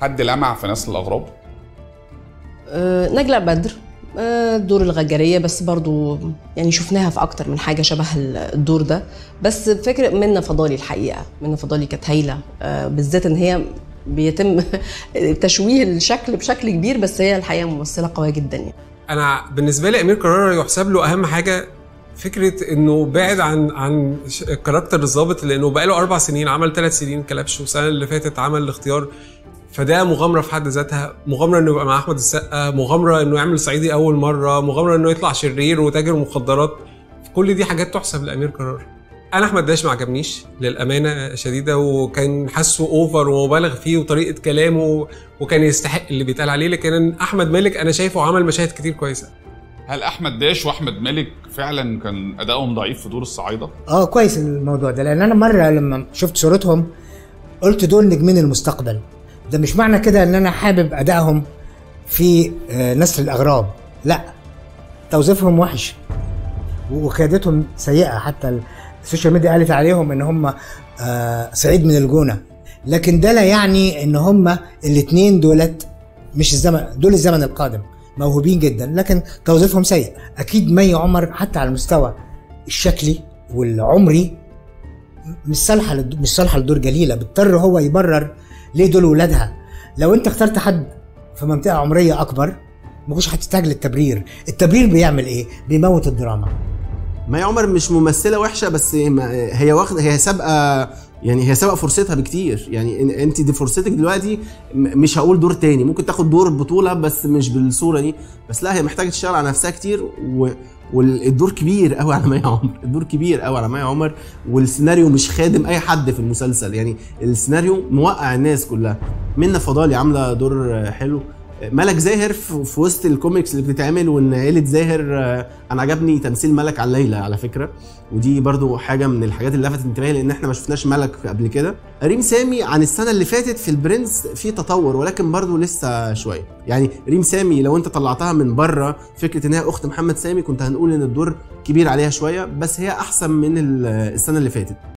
حد لمع في نسل الاغراب آه، نجلاء بدر آه، دور الغجرية بس برضو يعني شفناها في أكتر من حاجة شبه الدور ده بس فكرة منى فضالي الحقيقة منى فضالي كانت هايلة آه، بالذات إن هي بيتم تشويه الشكل بشكل كبير بس هي الحقيقة ممثلة قوية جدا يعني انا بالنسبه لي امير كرارة يحسب له اهم حاجه فكره انه بعد عن عن ش- كاركتر الضابط لانه بقى له اربع سنين عمل ثلاث سنين كلبش والسنه اللي فاتت عمل الاختيار فده مغامره في حد ذاتها مغامره انه يبقى مع احمد السقا مغامره انه يعمل صعيدي اول مره مغامره انه يطلع شرير وتاجر مخدرات كل دي حاجات تحسب لامير كرارة انا احمد داش ما عجبنيش للامانه شديده وكان حاسه اوفر ومبالغ فيه وطريقه كلامه وكان يستحق اللي بيتقال عليه لكن احمد مالك انا شايفه عمل مشاهد كتير كويسه هل احمد داش واحمد مالك فعلا كان ادائهم ضعيف في دور الصعايده اه كويس الموضوع ده لان انا مره لما شفت صورتهم قلت دول نجمين المستقبل ده مش معنى كده ان انا حابب ادائهم في آه، نسل الاغراب لا توظيفهم وحش وقيادتهم سيئه حتى السوشيال ميديا قالت عليهم ان هم آه، صعيد من الجونه لكن ده لا يعني ان هم الاثنين دولت مش الزمن دول الزمن القادم موهوبين جدا لكن توظيفهم سيء اكيد مي عمر حتى على المستوى الشكلي والعمري مش صالحه للد- مش صالحه لدور جليله بيضطر هو يبرر ليه دول ولادها لو انت اخترت حد في منطقه عمريه اكبر ما كنتش هتحتاج للتبرير التبرير بيعمل ايه بيموت الدراما مي عمر مش ممثله وحشه بس ما- هي واخده هي سابقه يعني هي سابقه فرصتها بكتير يعني إن- انت دي فرصتك دلوقتي م- مش هقول دور تاني ممكن تاخد دور البطوله بس مش بالصوره دي بس لا هي محتاجه تشتغل على نفسها كتير و والدور كبير قوي على مي عمر الدور كبير قوي على مي عمر والسيناريو مش خادم اي حد في المسلسل يعني السيناريو موقع الناس كلها منى فضالي عامله دور حلو ملك زاهر في في وسط الكوميكس اللي بتتعمل وان عيله زاهر آه، انا عجبني تمثيل ملك على ليلى على فكره ودي برضو حاجه من الحاجات اللي لفتت انتباهي لان احنا ما شفناش ملك قبل كده ريم سامي عن السنه اللي فاتت في البرنس في تطور ولكن برضو لسه شويه يعني ريم سامي لو انت طلعتها من بره فكره ان هي اخت محمد سامي كنت هنقول ان الدور كبير عليها شويه بس هي احسن من ال- السنه اللي فاتت